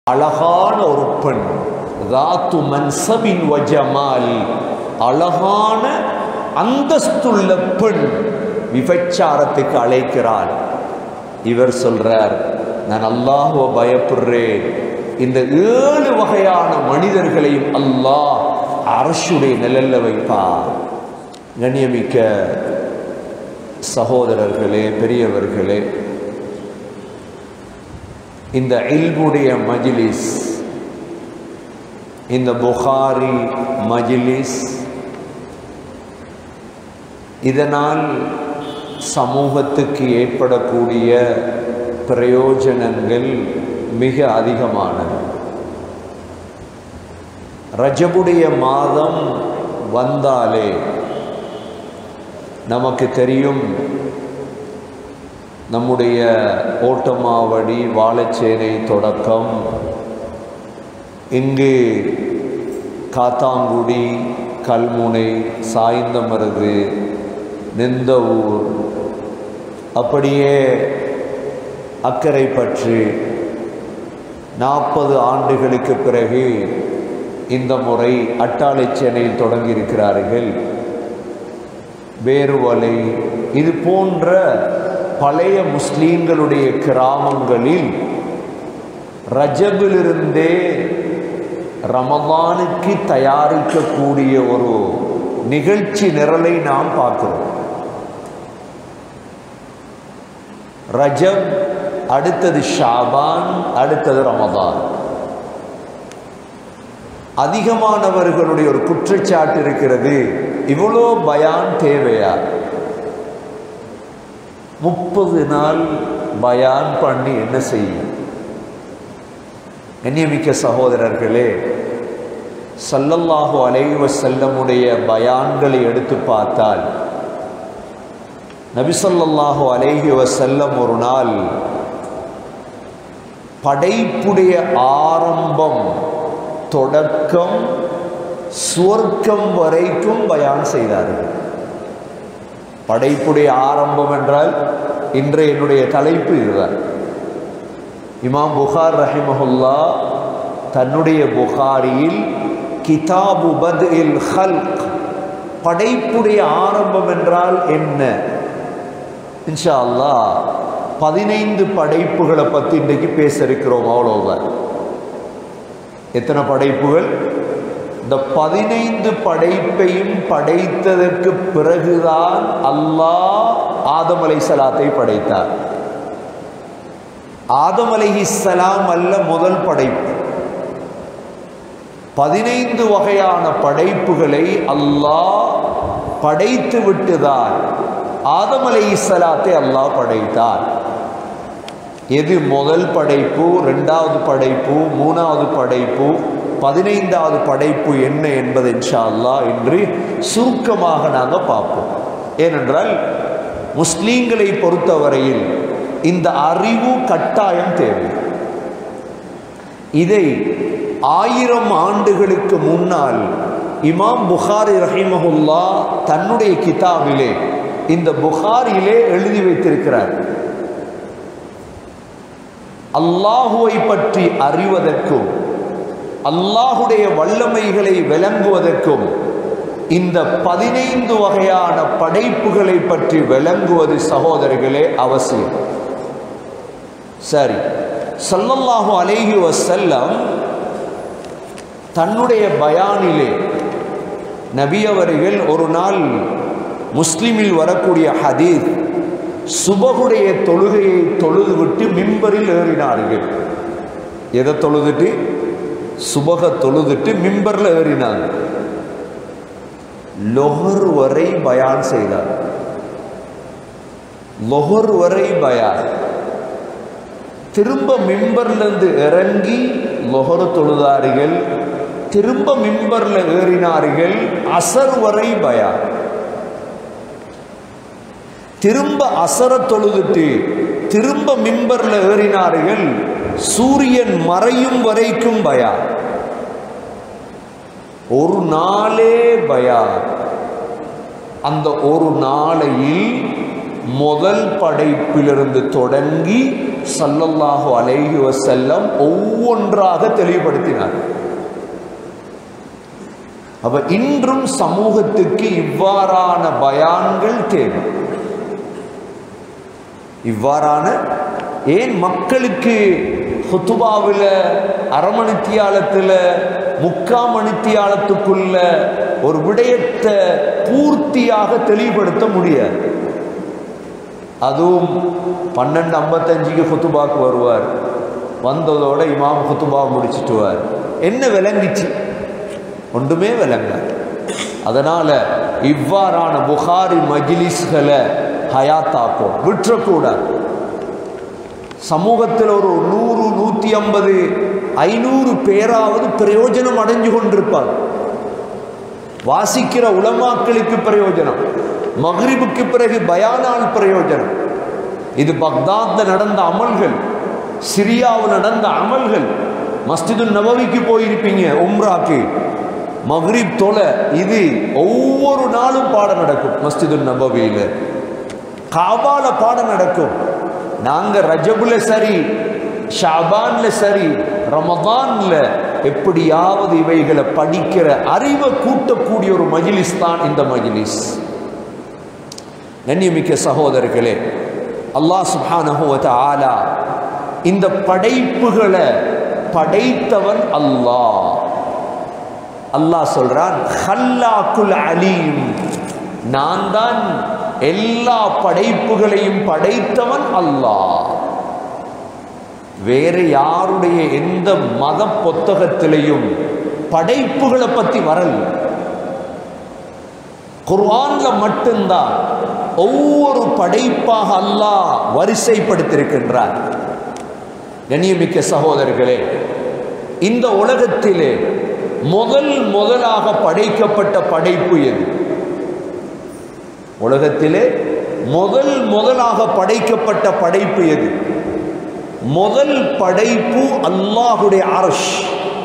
அழகான ஒரு பெண் ராத்து மன்சபின் வஜமால் அழகான அந்தஸ்துள்ள பெண் விபச்சாரத்துக்கு அழைக்கிறாள் இவர் சொல்றார் நான் அல்லாஹுவ பயப்படுறேன் இந்த ஏழு வகையான மனிதர்களையும் அல்லாஹ் அரசுடைய நிழல்ல வைப்பார் கண்ணியமிக்க சகோதரர்களே பெரியவர்களே இந்த இல்முடைய மஜிலிஸ் இந்த புகாரி மஜிலிஸ் இதனால் சமூகத்துக்கு ஏற்படக்கூடிய பிரயோஜனங்கள் மிக அதிகமானது ரஜபுடைய மாதம் வந்தாலே நமக்கு தெரியும் நம்முடைய ஓட்டமாவடி வாழைச்சேனை தொடக்கம் இங்கு காத்தாங்குடி கல்முனை சாய்ந்தமருது நிந்தவூர் அப்படியே அக்கறை பற்றி நாற்பது ஆண்டுகளுக்கு பிறகு இந்த முறை அட்டாளைச்சேனையில் தொடங்கியிருக்கிறார்கள் வேறுவலை இது போன்ற பழைய முஸ்லீம்களுடைய கிராமங்களில் ரஜபிலிருந்தே ரமதானுக்கு தயாரிக்கக்கூடிய ஒரு நிகழ்ச்சி நிரலை நாம் பார்க்கிறோம் ரஜப் அடுத்தது ஷாபான் அடுத்தது ரமதான் அதிகமானவர்களுடைய ஒரு குற்றச்சாட்டு இருக்கிறது இவ்வளோ பயான் தேவையா முப்பது நாள் பயான் பண்ணி என்ன செய்யும் கண்ணியமிக்க சகோதரர்களே சல்லல்லாஹு அலைவ செல்லமுடைய பயான்களை எடுத்து பார்த்தால் நபிசல்லாஹு அலைஹி வசல்லம் ஒரு நாள் படைப்புடைய ஆரம்பம் தொடக்கம் சுவர்க்கம் வரைக்கும் பயான் செய்தார்கள் படைப்புடைய ஆரம்பம் என்றால் இன்றைய என்னுடைய தலைப்பு இதுதான் இமாம் புகார் ரஹிமஹுல்லா தன்னுடைய புகாரியில் கிதாபு பத் இல் ஹல்க் படைப்புடைய ஆரம்பம் என்றால் என்ன இன்ஷா அல்லா பதினைந்து படைப்புகளை பற்றி இன்றைக்கு பேச இருக்கிறோம் அவ்வளோதான் எத்தனை படைப்புகள் இந்த பதினைந்து படைப்பையும் படைத்ததற்கு பிறகுதான் அல்லாஹ் ஆதம் அலை சலாத்தை படைத்தார் ஆதம் அலைஹிஸ்ஸலாம் அல்ல முதல் படைப்பு பதினைந்து வகையான படைப்புகளை அல்லாஹ் படைத்து விட்டுதான் ஆதம் அலைஹிஸ்ஸலாத்தை அல்லாஹ் படைத்தார் எது முதல் படைப்பு ரெண்டாவது படைப்பு மூணாவது படைப்பு பதினைந்தாவது படைப்பு என்ன என்பது இன்ஷா அல்லா இன்று சுருக்கமாக நாங்கள் பார்ப்போம் ஏனென்றால் முஸ்லீம்களை பொறுத்தவரையில் இந்த அறிவு கட்டாயம் தேவை இதை ஆயிரம் ஆண்டுகளுக்கு முன்னால் இமாம் புகாரி ரஹிமஹுல்லா தன்னுடைய கிதாபிலே இந்த புகாரிலே எழுதி வைத்திருக்கிறார் அல்லாஹுவை பற்றி அறிவதற்கும் அல்லாஹுடைய வல்லமைகளை விளங்குவதற்கும் இந்த பதினைந்து வகையான படைப்புகளை பற்றி விளங்குவது சகோதரர்களே அவசியம் சரி சல்லல்லாஹு அலேஹி வசல்லம் தன்னுடைய பயானிலே நபி அவர்கள் ஒரு நாள் முஸ்லிமில் வரக்கூடிய ஹதீத் சுபகுடைய தொழுகையை தொழுது விட்டு மிம்பரில் ஏறினார்கள் எதை தொழுதுட்டு சுபக தொழுதுட்டு மிம்பரில் ஏறினாங்க லொஹர் வரை பயான் செய்தார் லொஹர் வரை பயான் திரும்ப மிம்பர்லேருந்து இறங்கி லொஹர் தொழுதார்கள் திரும்ப மிம்பர்ல ஏறினார்கள் அசர் வரை பயான் திரும்ப அசர தொழுதுட்டு திரும்ப மிம்பர்ல ஏறினார்கள் சூரியன் மறையும் வரைக்கும் பயா ஒரு நாளே பயா அந்த ஒரு நாளையில் முதல் படைப்பிலிருந்து தொடங்கி சல்லல்லாஹு அலைஹி வஸல்லம் ஒவ்வொன்றாக தெளிவுபடுத்தினார் அப்ப இன்றும் சமூகத்துக்கு இவ்வாறான பயான்கள் தேவை இவ்வாறான ஏன் மக்களுக்கு ஹுத்துபாவில் அரமணித்தியாலத்தில் முக்காம் மணித்தியாலத்துக்குள்ள ஒரு விடயத்தை பூர்த்தியாக தெளிவுபடுத்த முடியாது அதுவும் பன்னெண்டு ஐம்பத்தஞ்சுக்கு ஹுத்துபாக்கு வருவார் வந்ததோட இமாம் ஹுத்துபா முடிச்சிட்டுவார் என்ன விளங்கிச்சு ஒன்றுமே விளங்க அதனால் இவ்வாறான புகாரி மஜ்லிஸ்களை ஹயாத்தாக்கும் விட்டுறக்கூடாது சமூகத்தில் ஒரு நூறு நூற்றி ஐம்பது ஐநூறு பேராவது பிரயோஜனம் அடைஞ்சு கொண்டிருப்பார் வாசிக்கிற உலமாக்களுக்கு பிரயோஜனம் மக்ரிபுக்கு பிறகு பயானால் பிரயோஜனம் இது பக்தாத்ல நடந்த அமல்கள் சிரியாவில் நடந்த அமல்கள் மஸ்ஜிது நபவிக்கு போயிருப்பீங்க உம்ராக்கு மக்ரிப் தொலை இது ஒவ்வொரு நாளும் பாடம் நடக்கும் மஸ்ஜிது நபவியில் காபால பாடம் நடக்கும் நாங்க ரஜபுல சரி ஷாபான்ல சரி ரமதான்ல எப்படியாவது இவைகளை படிக்கிற அறிவை கூட்டக்கூடிய ஒரு மஜிலிஸ் தான் இந்த மஜிலிஸ் கண்ணியமிக்க சகோதரர்களே அல்லாஹ் சுப்ஹானஹு வ தஆலா இந்த படைப்புகளை படைத்தவன் அல்லாஹ் அல்லாஹ் சொல்றான் ஹல்லாக்குல் அலீம் நான் தான் எல்லா படைப்புகளையும் படைத்தவன் அல்லாஹ் வேறு யாருடைய எந்த மத புத்தகத்திலையும் படைப்புகளை பத்தி வரல குர்ஆன்ல மட்டும்தான் ஒவ்வொரு படைப்பாக அல்லாஹ் வரிசைப்படுத்தியிருக்கின்றார் கண்ணியமிக்க சகோதரர்களே இந்த உலகத்திலே முதல் முதலாக படைக்கப்பட்ட படைப்பு எது உலகத்திலே முதல் முதலாக படைக்கப்பட்ட படைப்பு எது முதல் படைப்பு அல்லாஹுடைய அரஷ்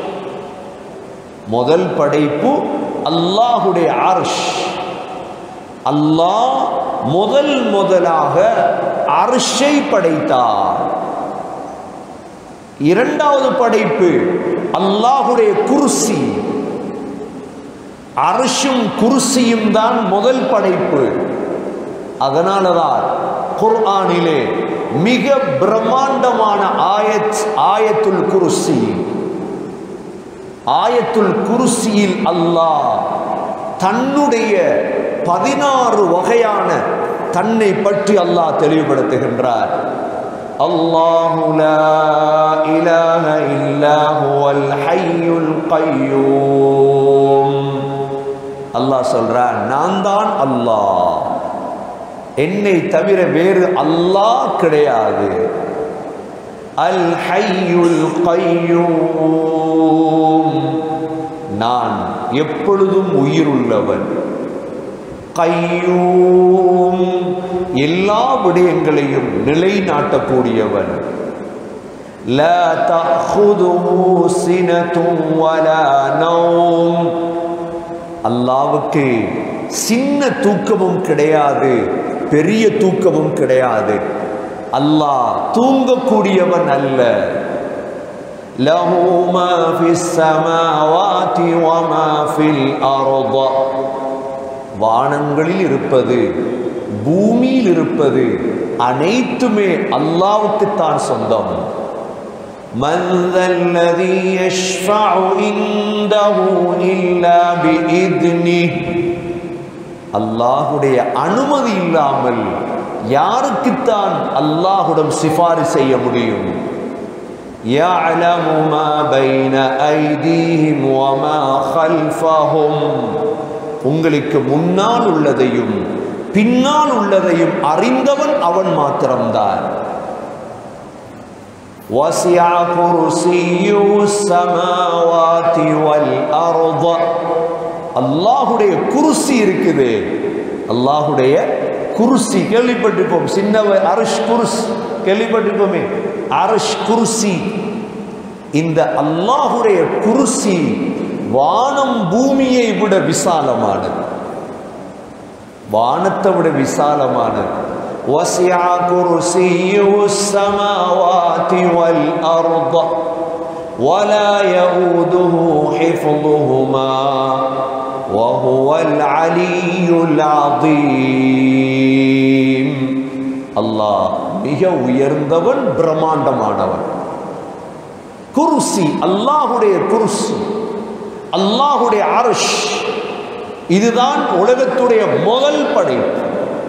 முதல் படைப்பு அல்லாஹுடைய அரஷ் அல்லாஹ் முதல் முதலாக அரஷை படைத்தார் இரண்டாவது படைப்பு அல்லாஹுடைய குருசி அரசும் குருசியும் தான் முதல் படைப்பு அதனாலதான் குர்ஆனிலே மிக பிரம்மாண்டமான ஆயத் ஆயத்துல் குருசி ஆயத்துல் குருசியில் அல்லாஹ் தன்னுடைய பதினாறு வகையான தன்னை பற்றி அல்லாஹ் தெளிவுபடுத்துகின்றார் அல்லாஹு லா இலாஹ இல்லா ஹுவல் ஹய்யுல் கய்யூம் அல்லாஹ் சொல்றான் நான் தான் அல்லாஹ் என்னை தவிர வேறு அல்லாஹ் கிடையாது அல் ஹய்யுல் கய்யூம் நான் எப்பொழுதும் உயிருள்ளவன் கையூம் எல்லா விடயங்களையும் நிலைநாட்டக்கூடியவன் لا تأخذه سنة ولا نوم அல்லாவுக்கு சின்ன தூக்கமும் கிடையாது பெரிய தூக்கமும் கிடையாது அல்லாஹ் தூங்கக்கூடியவன் அல்ல له ما في السماوات وما في الأرض வானங்களில் இருப்பது பூமியில் இருப்பது அனைத்துமே அல்லாவுக்குத்தான் சொந்தம் من ذا الذي يشفع عنده إلا بإذنه அல்லாஹுடைய அனுமதி இல்லாமல் யாருக்குத்தான் அல்லாஹுடன் சிபாரி செய்ய முடியும் يعلم ما بين أيديهم وما خلفهم உங்களுக்கு முன்னால் உள்ளதையும் பின்னால் உள்ளதையும் அறிந்தவன் அவன் மாத்திரம்தான் وسع كرسيه السماوات والأرض அல்லாஹுடைய குருசி இருக்குது அல்லாஹுடைய குருசி கேள்விப்பட்டிருப்போம் சின்னவ அரஷ் குருஸ் கேள்விப்பட்டிருப்போமே அரஷ் குருசி இந்த அல்லாஹுடைய குருசி வானம் பூமியை விட விசாலமானது வானத்தை விட விசாலமானது وسع كرسيه السماوات والأرض ولا يؤوده حفظهما وهو العلي العظيم அல்லாஹ் மிக உயர்ந்தவன் பிரம்மாண்டமானவன் குருசி அல்லாஹுடைய குருசி அல்லாஹுடைய அருஷ் இதுதான் உலகத்துடைய முதல் படைப்பு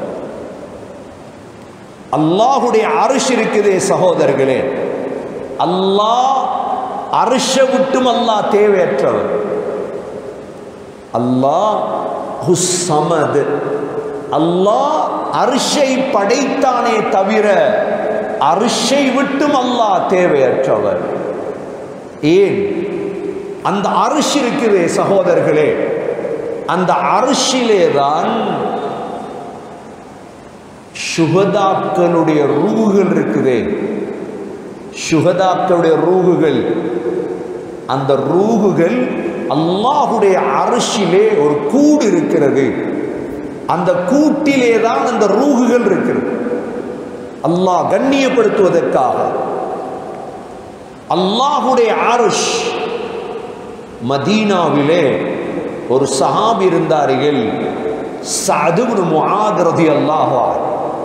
அல்லாஹுடைய அரிஷ் இருக்குதே சகோதரர்களே அல்லாஹ் அரிஷ விட்டும் அல்லாஹ் தேவையற்றவர் அல்லாஹ் ஹுசமது அல்லாஹ் அரிஷை படைத்தானே தவிர அரிஷை விட்டும் அல்லாஹ் தேவையற்றவர் ஏன் அந்த அரிஷ் இருக்குதே சகோதரர்களே அந்த அரிசிலே தான் சுகதாக்களுடைய ரூகுகள் இருக்குதே சுகதாக்களுடைய ரூகுகள் அந்த ரூகுகள் அல்லாஹுடைய அரசிலே ஒரு கூடு இருக்கிறது அந்த கூட்டிலே தான் அந்த ரூகுகள் இருக்கிறது அல்லாஹ் கண்ணியப்படுத்துவதற்காக அல்லாஹுடைய அருஷ் மதீனாவிலே ஒரு சஹாபி இருந்தார்கள் சதுபுன் முஆத் ரலியல்லாஹு அன்ஹு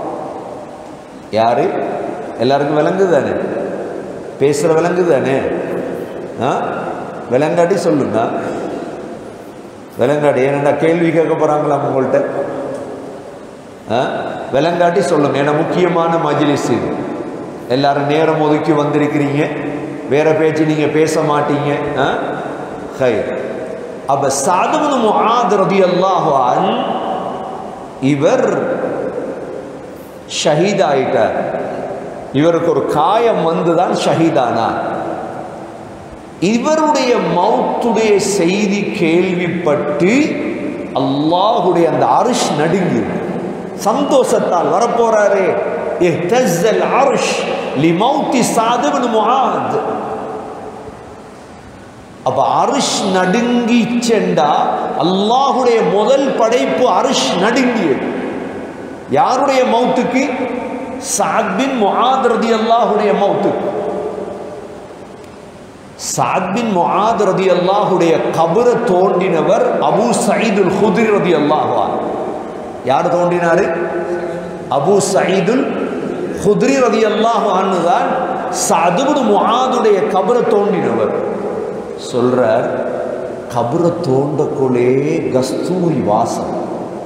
யாரு எல்லாருக்கும் விளங்குது தானே பேசுற விளங்குது தானே ஆ விளங்காட்டி சொல்லுங்க விளங்காட்டி ஏன்னா கேள்வி கேட்க போறாங்களா உங்கள்கிட்ட ஆ விளங்காட்டி சொல்லுங்க ஏன்னா முக்கியமான மஜ்லிஸ் இது எல்லாரும் நேரம் ஒதுக்கி வந்திருக்கிறீங்க வேற பேச்சு நீங்க பேச மாட்டீங்க ஆ ஹை அப்ப சாதுபுன் முஆத் ரலியல்லாஹு அன்ஹு இவர் ஷஹீத் ஆயிட்டார் இவருக்கு ஒரு காயம் வந்துதான் ஷஹீதானார் இவருடைய மௌத்துடைய செய்தி கேள்விப்பட்டு அல்லாஹுடைய அந்த அரிஷ் நடுங்கி சந்தோஷத்தால் வரப்போறாரே இஹ்தஸ்ஸல் அர்ஷ் லிமௌத்தி சாத் இப்னு முஆத் அப்ப அரிஷ் நடுங்கி சென்றா அல்லாஹுடைய முதல் படைப்பு அரிஷ் நடுங்கியது யாருடைய மௌத்துக்கு சாத் பின் முஆத் ரலியல்லாஹுடைய மௌத்துக்கு சாத் பின் முஆத் ரலியல்லாஹுடைய கபரை தோண்டினவர் அபூ சயீதுல் ஹுத்ரி ரலியல்லாஹு அன்ஹு யார் தோண்டினாரு அபூ சயீதுல் ஹுத்ரி ரலியல்லாஹு அன்ஹு தான் சஅத் பின் முஆதுடைய கபரை தோண்டினவர் சொல்றார் கபரை தோண்டக்குள்ளே கஸ்தூரி வாசம்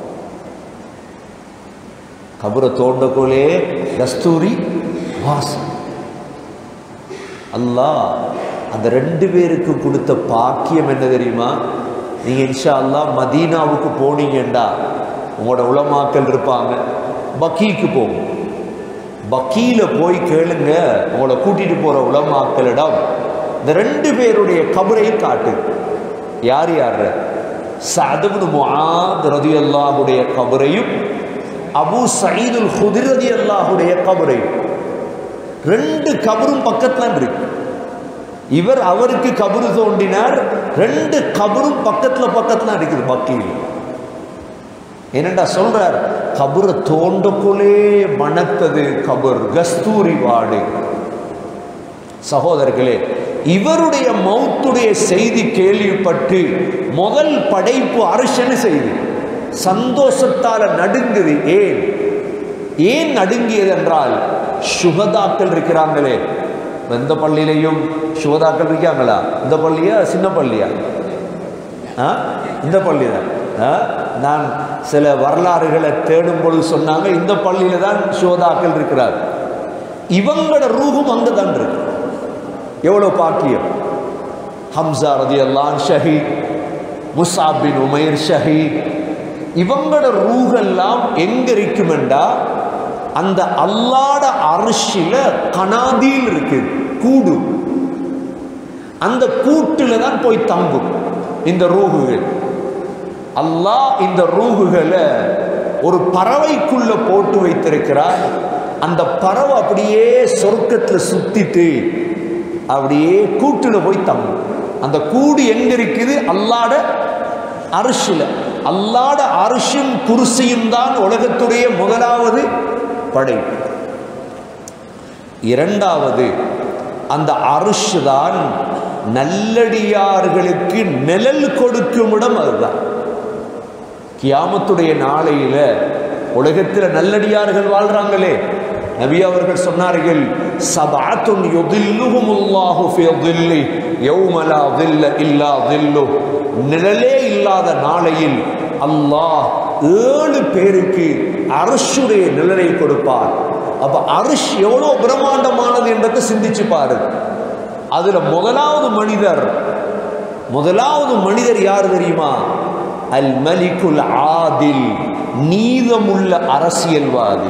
கபரை தோண்டக்குள்ளே கஸ்தூரி வாசம் அல்லாஹ் அந்த ரெண்டு பேருக்கு கொடுத்த பாக்கியம் என்ன தெரியுமா நீங்க இன்ஷா அல்லாஹ் மதீனாவுக்கு போனீங்கண்டா உங்களோட உளமாக்கல் இருப்பாங்க பக்கீக்கு போங்க பக்கீல போய் கேளுங்க உங்களை கூட்டிட்டு போற உளமாக்களிடம் இந்த ரெண்டு பேருடைய கபரையும் காட்டு யார் யார் சதுபுன் முஆத் ரதியல்லாஹுடைய கபரையும் அபு சயீதுல் ஹுதிர் ரதியல்லாஹுடைய கபரையும் ரெண்டு கபரும் பக்கத்துல இருக்கு இவர் அவருக்கு கபரு தோண்டினார் ரெண்டு கபரும் பக்கத்துல பக்கத்துல இருக்குது பக்கீல் என்னடா சொல்றார் கபரை தோண்டக்குள்ளே மணத்தது கபர் கஸ்தூரி வாடு சகோதரர்களே இவருடைய மௌத்துடைய செய்தி கேள்விப்பட்டு முதல் படைப்பு அரசன செய்தி சந்தோஷத்தால நடுங்குது ஏன் ஏன் நடுங்கியது என்றால் சுகதாக்கள் இருக்கிறாங்களே எந்த பள்ளியிலையும் சுகதாக்கள் இருக்காங்களா இந்த பள்ளியா சின்ன பள்ளியா ஆ இந்த பள்ளி தான் ஆ? நான் சில வரலாறுகளை தேடும் பொழுது சொன்னாங்க இந்த பள்ளியில தான் சுகதாக்கள் இருக்கிறார் இவங்களோட ரூகும் அங்கே தான் இருக்கு எவ்வளோ பாக்கியம் ஹம்சா ரதி அல்லான் ஷஹீத் முசாப் பின் உமைர் ஷஹீத் இவங்களோட ரூகெல்லாம் எங்க இருக்குமெண்டா அந்த அல்லாட அரிசில கனாதியில் இருக்கு கூடு அந்த கூட்டுல தான் போய் தங்கும் இந்த ரூகுகள் அல்லாஹ் இந்த ரூகுகளை ஒரு பறவைக்குள்ள போட்டு வைத்திருக்கிறார் அந்த பறவை அப்படியே சொர்க்கத்துல சுத்திட்டு அப்படியே கூட்டுல போய் தங்கும் அந்த கூடு எங்க இருக்குது அல்லாட அரிசில அல்லாட அரிசும் குருசியும் தான் உலகத்துடைய முதலாவது படைப்பு இரண்டாவது அந்த அரிஷ் தான் நல்லடியார்களுக்கு நிழல் கொடுக்கும் இடம் அதுதான் கியாமத்துடைய நாளையில உலகத்தில் நல்லடியார்கள் வாழ்றாங்களே நபி அவர்கள் சொன்னார்கள் சபாத்துன் யுதில்லுஹுமுல்லாஹு ஃபி தில்லி யௌம லா தில்ல இல்லா தில்லு நிழலே இல்லாத நாளையில் அல்லாஹ் ஏழு பேருக்கு அரசுடைய நிழலை கொடுப்பார் அப்ப அரிஷ் எவ்வளவு பிரம்மாண்டமானது என்பதை சிந்திச்சு பாரு அதுல முதலாவது மனிதர் முதலாவது மனிதர் யார் தெரியுமா அல் மலிகுல் ஆதில் நீதமுள்ள அரசியல்வாதி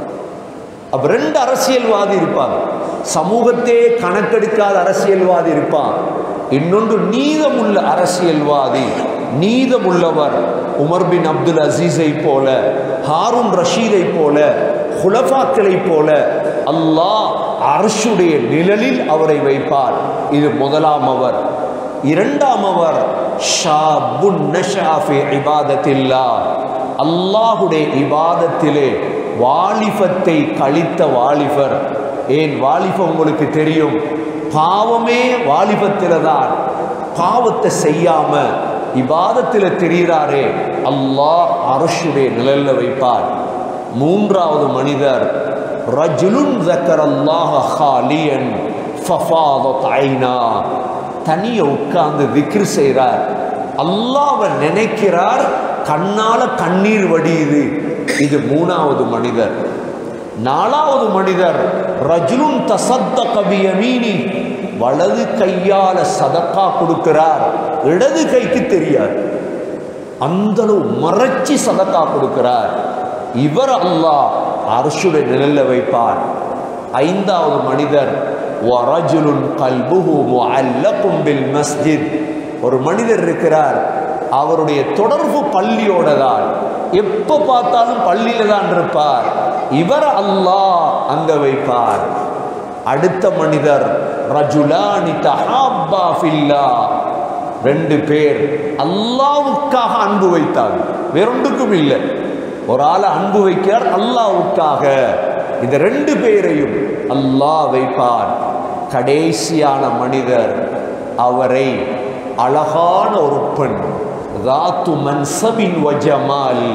அப்ப ரெண்டு அரசியல்வாதி இருப்பாங்க சமூகத்தே கணக்கெடுக்காத அரசியல்வாதி இருப்பான் இன்னொன்று நீதமுள்ள அரசியல்வாதி நீதமுள்ளவர் உமர் பின் அப்துல் அசீஸை போல ஹாரூன் ரஷீதை போல ஹுலஃபாக்களை போல அல்லாஹ் அரசுடைய நிழலில் அவரை வைப்பார் இது முதலாம் அவர் இரண்டாம் அவர் ஷாபுன் நஷா ஃபி இபாதத்தில்லா அல்லாஹுடைய இபாதத்திலே வாலிபத்தை கழித்த வாலிபர் ஏன் வாலிபம் உங்களுக்கு தெரியும் பாவமே வாலிபத்தில் தான் பாவத்தை செய்யாம இபாதத்தில் தெரிகிறாரே அல்லாஹ் அரசுடைய நிழல்ல வைப்பார் மூன்றாவது மனிதர் ரஜுலுன் ذكر الله خاليا ففاضت عينا தனிய உட்கார்ந்து திக்ர் செய்கிறார் அல்லாவை நினைக்கிறார் கண்ணால கண்ணீர் வடியுது இது மூணாவது மனிதர் நாலாவது மனிதர் ரஜுலுன் தசத்த கபியமீனி வலது கையால சதக்கா கொடுக்கிறார் இடது கைக்கு தெரியாது அந்த அளவு மறைச்சி சதக்கா கொடுக்கிறார் இவர் அல்லாஹ் அரசுடைய நிழல்ல வைப்பார் ஐந்தாவது மனிதர் வரஜுலுன் கல்புஹு முஅல்லகும் பில் மஸ்ஜித் ஒரு மனிதர் இருக்கிறார் அவருடைய தொடர்பு பள்ளியோட தான் எப்ப பார்த்தாலும் பள்ளியில தான் இருப்பார் இவர் அல்லாஹ் அங்க வைப்பார் அடுத்த மனிதர் ரஜுலானி தஹாப்பா ஃபில்லா ரெண்டு பேர் அல்லாவுக்காக அன்பு வைத்தார் வேறொன்றுக்கும் இல்லை ஒரு ஆளை அன்பு வைக்கிறார் அல்லாவுக்காக இந்த ரெண்டு பேரையும் அல்லாஹ் வைப்பார் கடைசியான மனிதர் அவரை அழகான ஒரு பெண் ராத்து மன்சபின் வஜமால்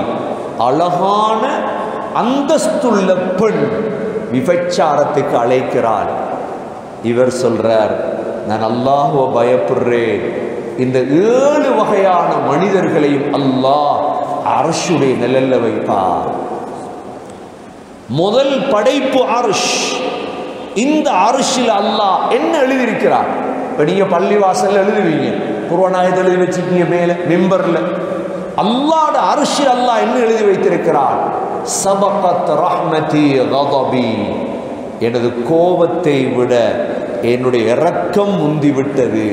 அழகான அந்தஸ்துள்ள பெண் விபச்சாரத்துக்கு அழைக்கிறார் இவர் சொல்றார் நான் அல்லாஹுவ பயப்படுறேன் இந்த ஏழு வகையான மனிதர்களையும் அல்லாஹ் அரசுடைய நிழல்ல வைப்பார் முதல் படைப்பு அரிஷ் இந்த அரிசில் அல்லாஹ் என்ன எழுதியிருக்கிறார் இப்போ நீங்கள் பள்ளிவாசல்ல எழுதுவீங்க குருவநாயகத்தில் எழுதி வச்சுக்கீங்க மேலே மெம்பர்ல அல்லாட அரிசி அல்லாஹ் என்ன எழுதி வைத்திருக்கிறார் சபகத் ரஹ்மதி கதபி எனது கோபத்தை விட என்னுடைய இரக்கம் முந்தி விட்டது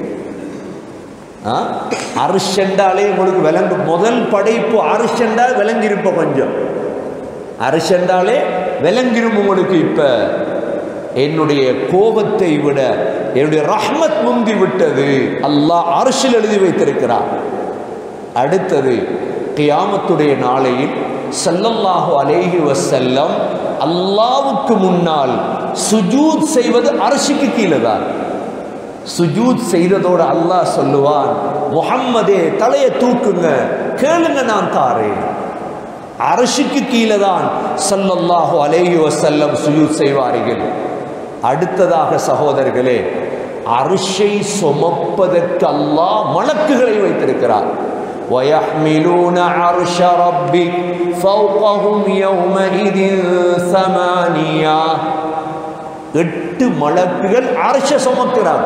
அரிசெண்டாலே உங்களுக்கு விளங்கு முதல் படைப்பு அரிசெண்டா விளங்கிருப்ப கொஞ்சம் அரிசெண்டாலே விளங்கிரும் உங்களுக்கு இப்ப என்னுடைய கோபத்தை விட என்னுடைய ரஹ்மத் முந்தி விட்டது அல்லாஹ் அரசில் எழுதி வைத்திருக்கிறார் அடுத்தது கியாமத்துடைய நாளையில் ஸல்லல்லாஹு அலைஹி வஸல்லம் அல்லாவுக்கு முன்னால் சுஜூத் செய்வது அரசுக்கு கீழே தான் சுஜூத் செய்ததோடு அல்லாஹ் சொல்லுவான் முஹம்மதே தலையை தூக்குங்க கேளுங்க நான் தாரேன் அரசுக்கு கீழே தான் ஸல்லல்லாஹு அலைஹி வஸல்லம் சுஜூத் செய்வார்கள் அடுத்ததாக சகோதரர்களே அரிசை சுமப்பதற்கு அல்லாஹ் மலக்குகளை வைத்திருக்கிறார் ويحملون عرش ربك فوقهم يومئذ ثمانية எட்டு மலக்குகள் அரச சுமக்கிறார்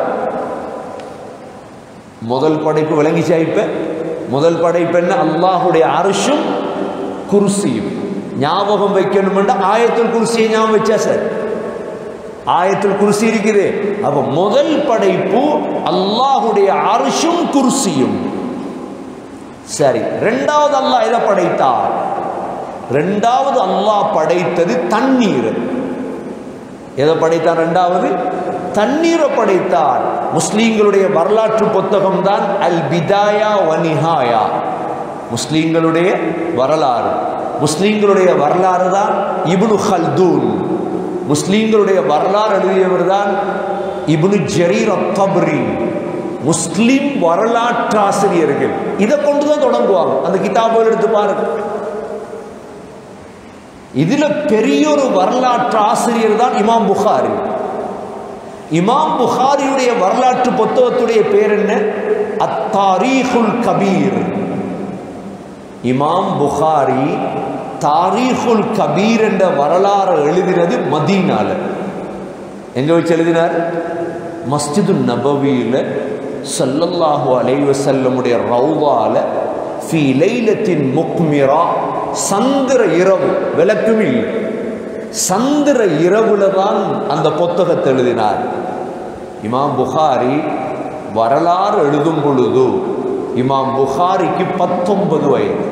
முதல் படைப்பு விளங்கிச்சா இப்ப முதல் படைப்பு என்ன அல்லாஹுடைய அரசும் குருசியும் ஞாபகம் வைக்கணும்னா ஆயத்துல் குருசியை ஞாபகம் வச்சா சார் ஆயத்துல் குருசி இருக்குது அப்ப முதல் படைப்பு அல்லாஹுடைய அரசும் குருசியும் சரி ரெண்டாவது அல்லாஹ் எதை படைத்தார் ரெண்டாவது அல்லாஹ் படைத்தது தண்ணீர் எதை படைத்தார் ரெண்டாவது தண்ணீரை படைத்தார் முஸ்லீம்களுடைய வரலாற்று புத்தகம் தான் அல் பிதாயா வனிஹாயா முஸ்லீம்களுடைய வரலாறு முஸ்லீம்களுடைய வரலாறு தான் இப்னு ஹல்தூன் முஸ்லீம்களுடைய வரலாறு எழுதியவர் தான் இப்னு ஜரீர் அத்தபரி முஸ்லிம் வரலாற்றாசிரியர்கள் இதை கொண்டு தான் தொடங்குவாங்க அந்த கிதாபுகள் எடுத்து பாருங்க இதுல பெரிய ஒரு வரலாற்று ஆசிரியர் தான் இமாம் புகாரி இமாம் புகாரியுடைய வரலாற்று புத்தகத்துடைய பேர் என்ன அத்தாரீஹுல் கபீர் இமாம் புகாரி தாரீஹுல் கபீர் என்ற வரலாறு எழுதினது மதீனால எங்க வச்சு எழுதினார் மஸ்ஜிது நபவியில ஸல்லல்லாஹு அலைஹி வஸல்லமுடைய ரௌதால ஃபி லைலத்தின் முக்மிரா சந்திர இரவு விளக்கும் இல்லை சந்திர இரவுல தான் அந்த புத்தகத்தை எழுதினார் இமாம் புகாரி வரலாறு எழுதும் பொழுது இமாம் புகாரிக்கு பத்தொன்பது வயது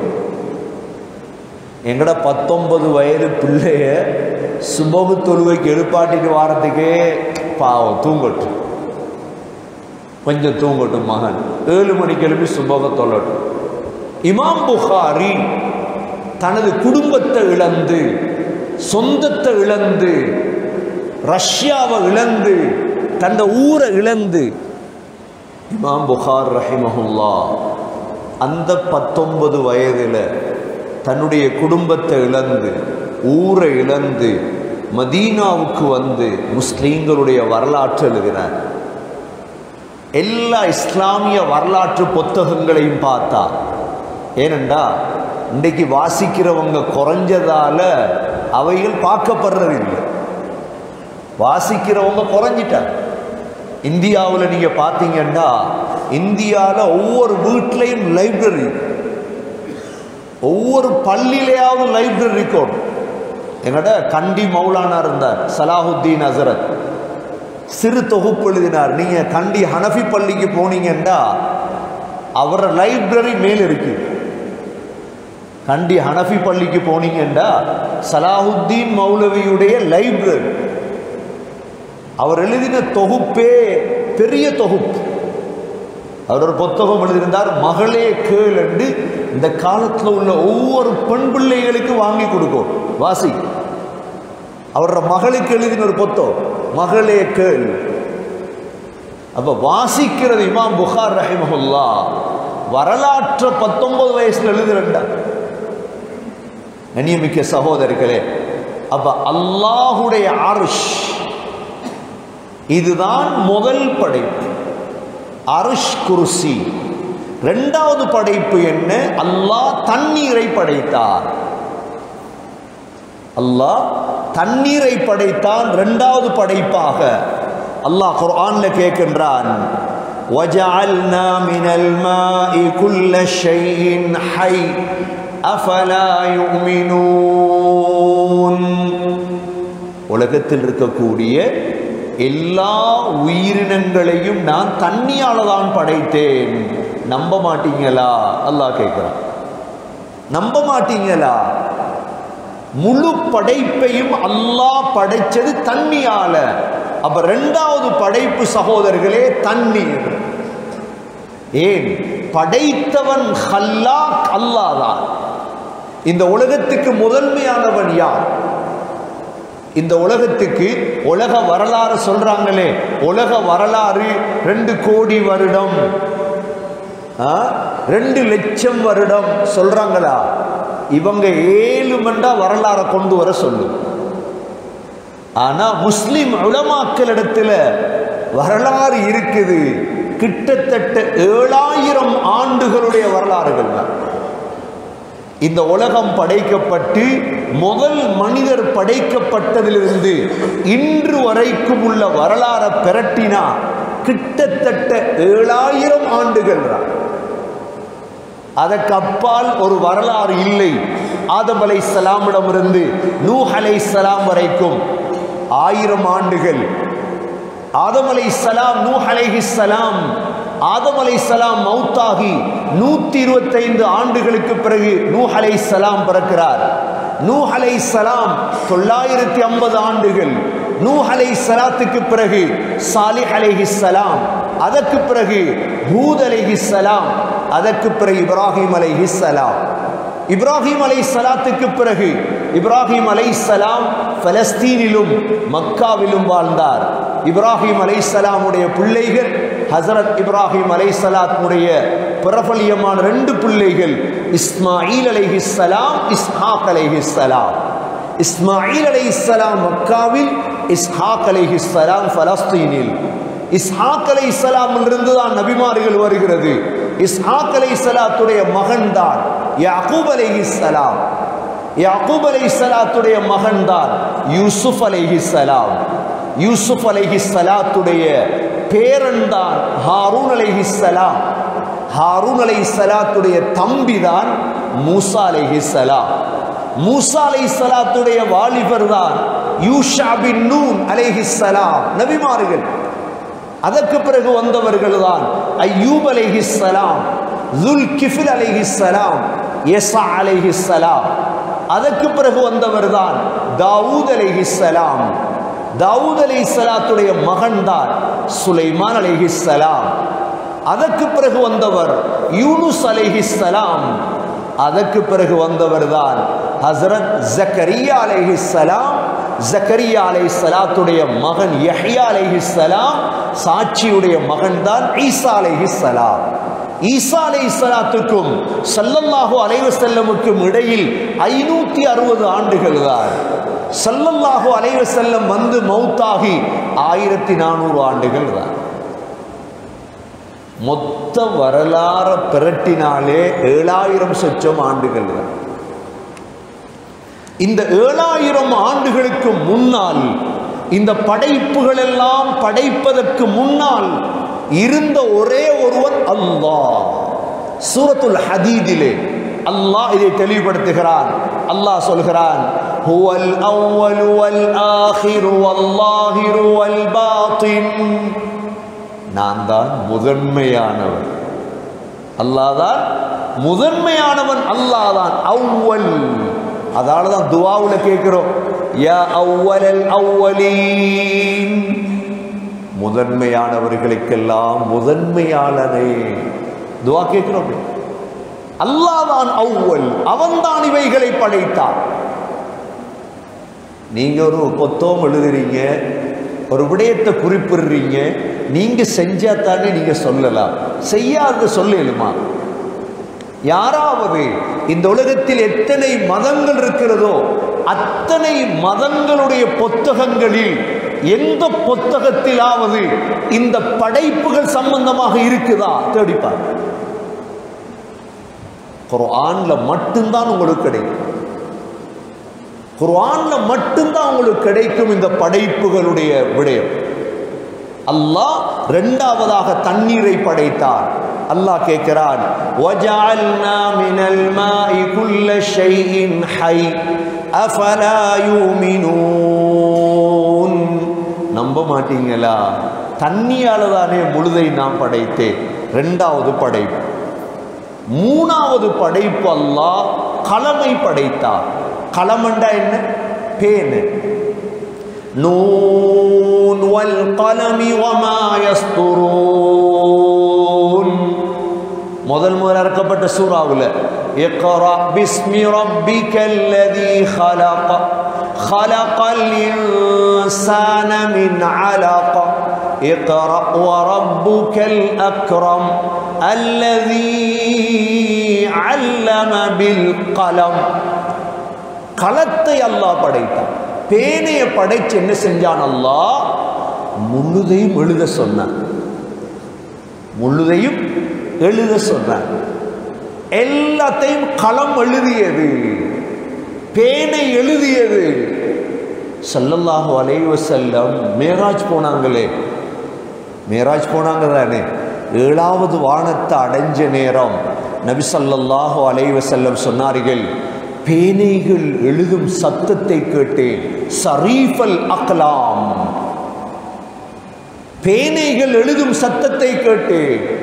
எங்கட பத்தொன்பது வயது பிள்ளைய சுபகு தொழுவைக்கு எழுப்பாட்டிட்டு வாரத்துக்கே பாவம் தூங்கட்டும் கொஞ்சம் தூங்கட்டும் மகன் ஏழு மணிக்கு எழுப்பி சுபக தொழட்டும் இமாம் புகாரி தனது குடும்பத்தை இழந்து சொந்தத்தை இழந்து ரஷ்யாவை இழந்து தந்த ஊரை இழந்து இமாம் புகார் ரஹிமஹுல்லா அந்த பத்தொன்பது வயதில் தன்னுடைய குடும்பத்தை இழந்து ஊரை இழந்து மதீனாவுக்கு வந்து முஸ்லீம்களுடைய வரலாற்று எழுதினார் எல்லா இஸ்லாமிய வரலாற்று புத்தகங்களையும் பார்த்தா ஏனெண்டா இன்றைக்கு வாசிக்கிறவங்க குறைஞ்சதால அவைகள் பார்க்கப்படுறதில்லை வாசிக்கிறவங்க குறைஞ்சிட்டாங்க இந்தியாவில் நீங்கள் பார்த்தீங்கன்னா இந்தியாவில் ஒவ்வொரு வீட்லேயும் லைப்ரரி ஒவ்வொரு பள்ளியிலேயாவது லைப்ரரி இருக்கும் எங்கட கண்டி மௌலானா இருந்தார் சலாஹுத்தீன் அசரத் சிறு தொகுப்பு எழுதினார் நீங்கள் கண்டி ஹனஃபி பள்ளிக்கு போனீங்கன்னா அவர லைப்ரரி மேல் இருக்கு கண்டி ஹனஃபி பள்ளிக்கு போனீங்கன்னா சலாஹுத்தீன் மௌலவியுடைய லைப்ரரி அவர் எழுதின தொகுப்பே பெரிய தொகுப்பு அவர் ஒரு புத்தகம் எழுதியிருந்தார் மகளே கேள் என்று இந்த காலத்தில் உள்ள ஒவ்வொரு பெண் பிள்ளைகளுக்கு வாங்கி கொடுக்கும் வாசி அவரோட மகளுக்கு எழுதின ஒரு புத்தகம் மகளே கேள் அப்ப வாசிக்கிறது இமாம் புகார் ரஹிமஹுல்லா வரலாற்று பத்தொன்பது வயசுல எழுதுறா கண்ணியமிக்க சகோதரர்களே அப்ப அல்லாஹுடைய அருஷ் இதுதான் முதல் படைப்பு அருஷ் குருசி ரெண்டாவது படைப்பு என்ன அல்லாஹ் தண்ணீரை படைத்தார் அல்லாஹ் தண்ணீரை படைத்தான் ரெண்டாவது படைப்பாக அல்லாஹ் குர்ஆன்ல கேட்கின்றான் وجعلنا من الماء كل شيء حي أفلا يؤمنون உலகத்தில் இருக்கக்கூடிய எல்லா உயிரினங்களையும் நான் தண்ணியால தான் படைத்தேன் நம்ப மாட்டீங்களா அல்லாஹ் கேட்கிறான் நம்ப மாட்டீங்களா முழு படைப்பையும் அல்லாஹ் படைச்சது தண்ணியால அப்ப ரெண்டாவது படைப்பு சகோதரர்களே தண்ணீர் ஏன் படைத்தவன் ஹல்லாக் அல்லாஹ் தான் இந்த உலகத்துக்கு முதன்மையானவன் யார் இந்த உலகத்துக்கு உலக வரலாறு சொல்றாங்களே உலக வரலாறு ரெண்டு கோடி வருடம் ஆ? ரெண்டு லட்சம் வருடம் சொல்றாங்களா இவங்க ஏழு மண்டா வரலாறை கொண்டு வர சொல்லு ஆனா முஸ்லிம் உலமாக்களிடத்துல வரலாறு இருக்குது கிட்டத்தட்ட ஏழாயிரம் ஆண்டுகளுடைய வரலாறுகள் தான் இந்த உலகம் படைக்கப்பட்டு முதல் மனிதர் படைக்கப்பட்டதிலிருந்து இன்று வரைக்கும் உள்ள வரலாறை பிரட்டினா கிட்டத்தட்ட ஏழாயிரம் ஆண்டுகள் தான் அதற்கு அப்பால் ஒரு வரலாறு இல்லை ஆதம் அலை சலாமிடமிருந்து நூஹ் அலை சலாம் வரைக்கும் ஆயிரம் ஆண்டுகள் ஆதம் அலை சலாம் நூஹ் அலைஹி சலாம் ஆதம் அலை சலாம் மௌத்தாகி நூத்தி இருபத்தைந்து ஆண்டுகளுக்கு பிறகு நூஹ் அலை சலாம் பிறக்கிறார் நூஹ் அலை சலாம் தொள்ளாயிரத்தி ஐம்பது ஆண்டுகள் நூஹ் அலை சலாத்துக்கு பிறகு சாலிஹ் அலைஹி சலாம் அதற்கு பிறகு ஹூத் அலைஹி சலாம் அதற்கு பிறகு இப்ராஹிம் அலைஹி சலாம் இப்ராஹிம் அலை சலாத்துக்கு பிறகு இப்ராஹிம் அலை சலாம் பலஸ்தீனிலும் மக்காவிலும் வாழ்ந்தார் இப்ராஹிம் அலை சலாமுடைய பிள்ளைகள் ஹசரத் இப்ராஹிம் அலை சலாத்துடைய பிரபலியமான ரெண்டு பிள்ளைகள் இஸ்மாயில் அலைஹிஸ்ஸலாம் இஸ்ஹாக் அலைஹிஸ்ஸலாம் இஸ்மாயில் அலைஹிஸ்ஸலாம் மக்காவில் இஸ்ஹாக் அலைஹிஸ்ஸலாம் பலஸ்தீனில் இஸ்ஹாக் அலைஹிஸ்ஸலாம் இருந்து தான் நபிமார்கள் வருகிறது இஸ்ஹாக் அலைஹிஸ்ஸலாத்துடைய மகன் தான் யாக்கூப் அலைஹிஸ்ஸலாம் யாக்கூப் அலைஹிஸ்ஸலாத்துடைய மகன் தான் யூசுப் அலைஹிஸ்ஸலாம் யூசுப் அலைஹிஸ்ஸலாத்துடைய பேரன் தான் ஹாரூன் அலைஹிஸ்ஸலாம் ஹாரூன் அலைஹிஸ்ஸலாத்துடைய தம்பி தான் மூசா அலைஹிஸ்ஸலாம் மூசா அலைஹிஸ்ஸலாத்துடைய வாலிபர் தான் யூஷா பின் நூன் அலைஹிஸ்ஸலாம் நபிமார்கள் அதற்கு பிறகு வந்தவர்கள் தான் ஐயூப் அலைஹிஸ்ஸலாம் துல் கிஃபில் அலைஹிஸ்ஸலாம் எசா அலைஹிஸ்ஸலாம் அதற்கு பிறகு வந்தவர் தான் தாவூத் அலைஹிஸ்ஸலாம் தாவூத் அலைஹிஸ்ஸலாத்துடைய மகன் தான் சுலைமான் அலைஹிஸ்ஸலாம் அதற்கு பிறகு வந்தவர் யூனுஸ் அலைஹிஸ்ஸலாம் அதற்கு பிறகு வந்தவர் தான் ஹசரத் ஜக்கரியா அலைஹிஸ்ஸலாம் ஜக்கரியா அலைஹிஸ்ஸலாத்துடைய மகன் யஹ்யா அலைஹிஸ்ஸலாம் சாட்சியுடைய மகன் தான் ஈசா அலைஹிஸ்ஸலாம் ஈசா அலைஹிஸ்ஸலாத்துக்கும் ஸல்லல்லாஹு அலைஹி வஸல்லமுக்கும் இடையில் ஐநூற்றி அறுபது ஆண்டுகள் தான் ஸல்லல்லாஹு அலைஹி வஸல்லம் வந்து மௌத்தாகி ஆயிரத்தி நானூறு ஆண்டுகள் தான் மொத்த வரலாற பிரட்டினாலே ஏழாயிரம் சொச்சம் ஆண்டுகள் தான் இந்த ஏழாயிரம் ஆண்டுகளுக்கு முன்னால் இந்த படைப்புகள் எல்லாம் படைப்பதற்கு முன்னால் இருந்த ஒரே ஒருவன் அல்லாஹ் சூரத்துல் ஹதீதிலே அல்லாஹ் இதை தெளிவுபடுத்துகிறான் அல்லாஹ் சொல்கிறான் ஹுவல் அவ்வல் வல் ஆஹிரு வல்லாஹிரு வல் பாத்தின் நான் தான் முதன்மையானவன் அல்லாஹ் தான் முதன்மையானவன் அல்லாஹ் தான் அவ்வல் அதால தான் துவாவுல கேட்கிறோம் யா அவ்வலல் அவ்வலீன் முதன்மையானவர்களுக்கெல்லாம் முதன்மையாளனே துவா கேட்கிறோம் அல்லாஹ் தான் அவ்வல் அவன் தான் இவைகளை படைத்தான் நீங்க ஒரு பொத்தம் எழுதுறீங்க ஒரு விடயத்தை குறிப்பிடுறீங்க நீங்க செஞ்சா தானே நீங்க சொல்லலாம் செய்யாத சொல்லலுமா யாராவது இந்த உலகத்தில் எத்தனை மதங்கள் இருக்கிறதோ அத்தனை மதங்களுடைய புத்தகங்களில் எந்த புத்தகத்திலாவது இந்த படைப்புகள் சம்பந்தமாக இருக்குதா தேடிப்பார் குர்ஆன்ல மட்டும்தான் உங்களுக்கு கிடைக்கும் குர்ஆன்ல மட்டும்தான் உங்களுக்கு கிடைக்கும் இந்த படைப்புகளுடைய விடயம் அல்லாஹ் இரண்டாவதாக தண்ணீரை படைத்தார் அல்லாஹ் கேட்கிறான் وَجَعَلْنَا مِنَ الْمَاءِ كُلَّ شَيْءٍ حَيٍّ أَفَلَا يُؤْمِنُونَ நம்ப மாட்டீங்களா தண்ணியால தானே முழுதை நான் படைத்தேன் ரெண்டாவது படைப்பு மூணாவது படைப்பு அல்லாஹ் கலமை படைத்தார் கலமண்டா என்ன பேனு நூன் வல் கலமி வமா யஸ்துரூன் முதல் முதல் இறக்கப்பட்ட சூறாவுல இக்ரா பிஸ்மி ரப்பிக்கல் லதீ خلق خلق الإنسان من علق اقرأ وربك الأكرم الذي علم بالقلم களத்தை அல்லாஹ் படைத்தான் பேனையை படைச்சு என்ன செஞ்சான் அல்லாஹ் முழுதையும் எழுத சொன்னான் முழுதையும் எழுத சொன்னான் எல்லாத்தையும் களம் எழுதியது பேனை எழுதியது ஸல்லல்லாஹு அலைஹி வஸல்லம் மேராஜ் போனாங்களே மேராஜ் போனாங்க தானே ஏழாவது வானத்தை அடைஞ்ச நேரம் நபி ஸல்லல்லாஹு அலைஹி வஸல்லம் சொன்னார்கள் பேனைகள் எழுதும் சத்தத்தை கேட்டேன் சரீஃபல் அக்லாம் பேனைகள் எழுதும் சத்தத்தை கேட்டேன்